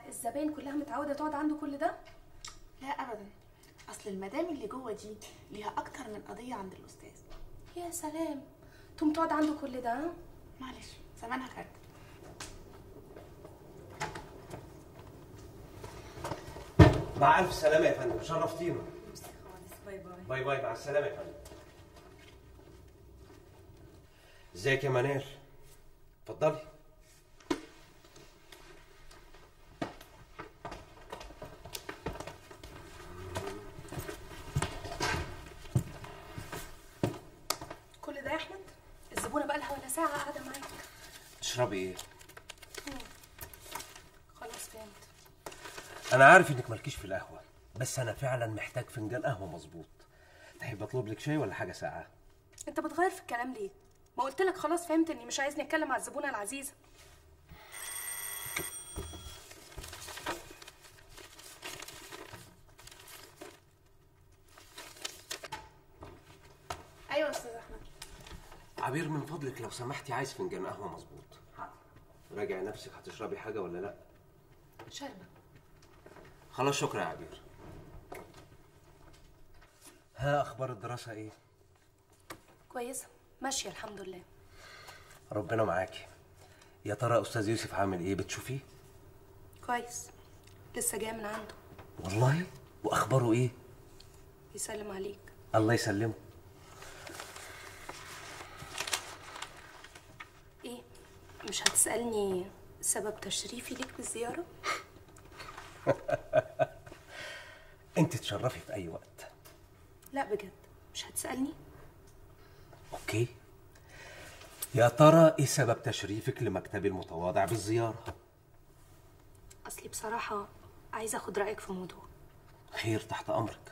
الزباين كلها متعوده تقعد عنده كل ده لا ابدا اصل المدام اللي جوه دي ليها اكتر من قضيه عند الاستاذ يا سلام تقوم تقعد عنده كل ده ها؟ معلش زمانها خارجه مع الف سلامه يا فندم شرفتينا باي باي باي باي مع السلامه يا فندم ازيك يا منال اتفضلي كل ده يا احمد الزبونه بقى لها ولا ساعه قاعده معاك تشربي ايه خلاص فهمت انا عارف انك مالكيش في القهوه بس انا فعلا محتاج فنجان قهوه مظبوط تحب اطلب لك شاي ولا حاجه ساقعه انت بتغير في الكلام ليه ما قلت لك خلاص فهمت اني مش عايزني اتكلم على الزبونه العزيزه ايوه يا استاذ احمد عبير من فضلك لو سمحتي عايز فنجان قهوه مظبوط راجع نفسك هتشربي حاجه ولا لا شاربه خلاص شكرا يا عبير ها اخبار الدراسه ايه كويسه ماشيه الحمد لله ربنا معاكي يا ترى استاذ يوسف عامل ايه بتشوفيه كويس لسه جايه من عنده والله واخباره ايه يسلم عليك الله يسلمه ايه مش هتسالني سبب تشريفي ليك بالزياره انت تشرفي في اي وقت لا بجد مش هتسالني اوكي يا ترى ايه سبب تشريفك لمكتبي المتواضع بالزياره اصلي بصراحه عايزه اخد رايك في موضوع خير تحت امرك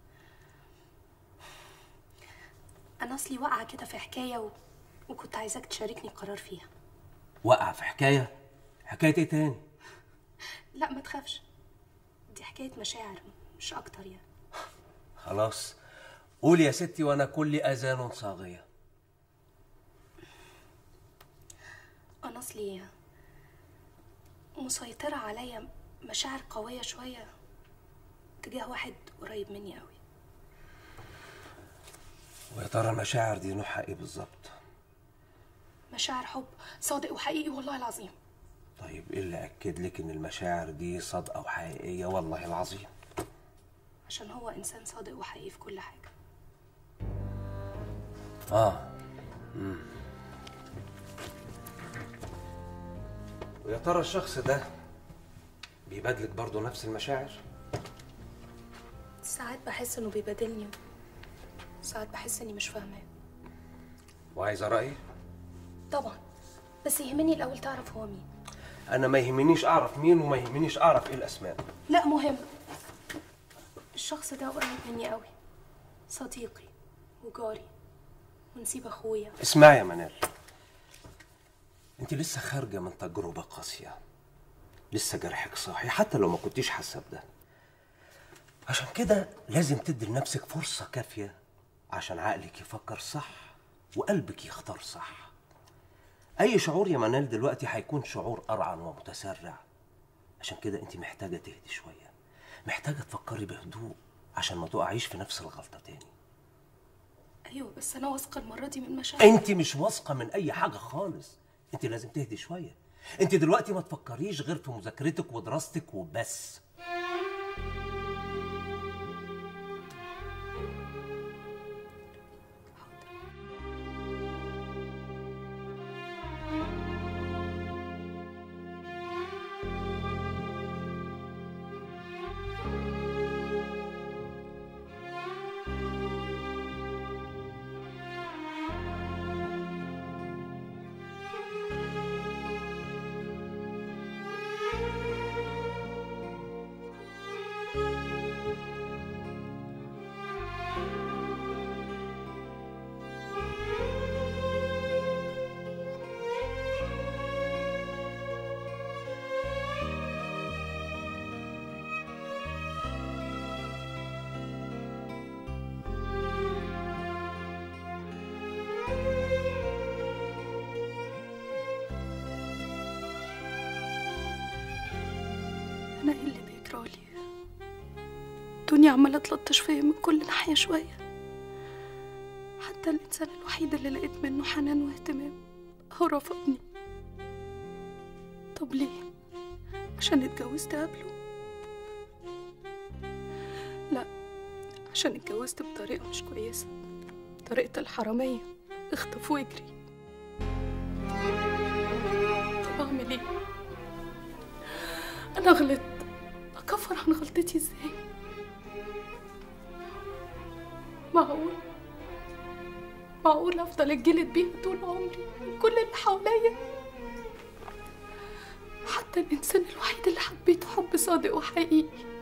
انا اصلي واقعه كده في حكايه و... وكنت عايزاك تشاركني قرار فيها وقع في حكايه حكايه ايه تاني لا ما تخافش دي حكايه مشاعر مش اكتر يعني خلاص قول يا ستي وانا كل اذان صاغيه انا اصلي مسيطره عليا مشاعر قويه شويه تجاه واحد قريب مني قوي ويا ترى المشاعر دي نوعها ايه بالظبط مشاعر حب صادق وحقيقي والله العظيم طيب ايه اللي اكد لك ان المشاعر دي صادقه وحقيقيه والله العظيم عشان هو انسان صادق وحقيقي في كل حاجه اه مم. ويا ترى الشخص ده بيبادلك برضه نفس المشاعر ساعات بحس انه بيبادلني ساعات بحس اني مش فاهماه وعايزه رايي طبعا بس يهمني الاول تعرف هو مين انا ما يهمنيش اعرف مين وما يهمنيش اعرف ايه الاسماء لا مهم الشخص ده قريب مني قوي صديقي وجاري ونسيب اخويا اسمعي يا منال انت لسه خارجه من تجربه قاسيه لسه جرحك صاحي حتى لو ما كنتيش حاسه بده عشان كده لازم تدي لنفسك فرصه كافيه عشان عقلك يفكر صح وقلبك يختار صح اي شعور يا منال دلوقتي هيكون شعور ارعن ومتسرع عشان كده انت محتاجه تهدي شويه محتاجه تفكري بهدوء عشان ما تقعيش في نفس الغلطه تاني ايوه بس انا واثقه المره دي من مشاعري انت مش واثقه من اي حاجه خالص انت لازم تهدي شويه انت دلوقتي ما تفكريش غير في مذاكرتك ودراستك وبس الدنيا عمالة تلطش فيا من كل ناحية شوية حتى الإنسان الوحيد اللي لقيت منه حنان واهتمام هو رفضني طب ليه؟ عشان اتجوزت قبله؟ لا عشان اتجوزت بطريقة مش كويسة طريقة الحرامية اخطف واجري طب أعمل ايه؟ أنا غلطت أكفر عن غلطتي ازاي؟ معقول معقول أفضل أتجلد بيها طول عمري من كل اللي حواليا حتى الإنسان الوحيد اللي حبيته حب صادق وحقيقي